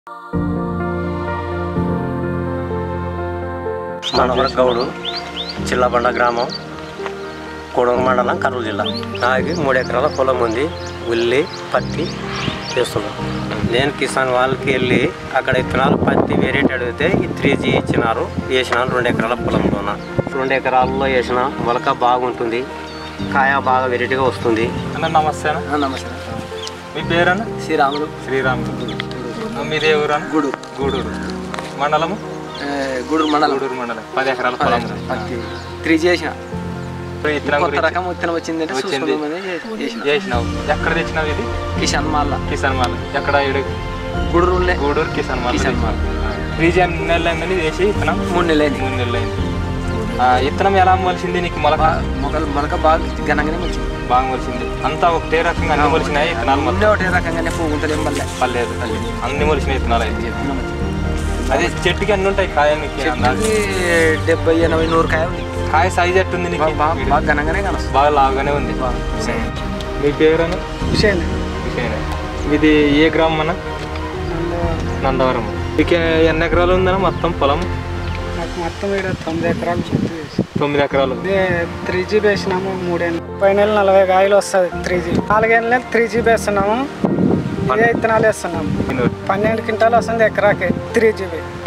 మనవర గౌడు చిల్లబండ గ్రామం కొడూరు మండలం కర్నూలు జిల్లా నాకు మూడు ఎకరాల పొలం ఉంది ఉల్లి పత్తి చేస్తున్నాం నేను కిసాన్ వాళ్ళకి వెళ్ళి అక్కడ ఇత్తనాలు పత్తి వెరైటీ అడిగితే ఈ త్రీ జీ ఇచ్చినారు వేసినాను రెండు ఎకరాల పొలంలోన రెండు ఎకరాల్లో వేసిన మొలక బాగుంటుంది కాయ బాగా వెరైటీగా వస్తుంది అన్న నమస్తే అన్న నమస్తే మీ పేరన్న శ్రీరాములు శ్రీరాములు మీది ఏ ఊరు అన్న గూడూరు గూడూరు మండలము ఏ, గూడూరు మండలం గూడూరు మండలం పది ఎకరాల పొలం ఉంది. పత్తి త్రీ చేసిన ఇత్తనం కొత్త గురించి రకం విత్తనం వచ్చిందంటే వచ్చింది. చూసుకుందామని చే- చేసిన చేసినావు ఎక్కడ తెచ్చినావు ఇది కిషన్ మాల్ల కిసాన్ మాల్ ఎక్కడ ఈడు గూడూరు ఉండే Gudur Kisan mall Kisan mall. Region నెల అయిందని వేసి ఇత్తనం మూడు నెలలు అయింది మూడు నెలలు అయింది ఆ, ఇత్తనం ఎలా మొలిసింది నీకు మొలక బా- మొగలు మొలక బాగా ఘనంగానే వచ్చింది బాగా మొలిసింది అంతా ఒకటే రకంగా అన్ని మొలిసినాయి ఇత్తనాలు మొత్తం ముందే ఒకటే రకంగానే పోగుంటుంది ఏం వల్ల పర్లేదు అన్ని మొలిసినాయి ఇత్తనాలు అయితే అదే చెట్టుకి అన్ని ఉంటాయి కాయ నీకు అందాజు. డెబ్బై ఎనభై నూరు కాయ ఉంది కాయ సైజ్ ఎట్టుంది నీకు బాగా బాగా- బాగా ఘనంగానే కానొస్తుంది బాగా లావుగానే ఉంది మీ పేరు అన్న హుసేన్ హుసేన్. ఇది ఏ గ్రామం అన్న నందవరం మీకు ఎన్ని ఎకరాలు ఉందన్న మొత్తం పొలం నాకు మొత్తం ఇక్కడ తొమ్మిది ఎకరాలు చెట్టు వేసి తొమ్మిది ఎకరాలు ఇదే త్రీ జీబీ వేసినాము మూడేళ్ళు ముప్పై నెలలు నలభై కాయలు వస్తుంది త్రీ జీ నాలుగేళ్ళ త్రీ జీబీ వేస్తున్నాము ఇదే విత్తనాలు వేస్తున్నాము పన్నెండు క్వింటాలు వస్తుంది ఎకరాకి త్రీ జీబీ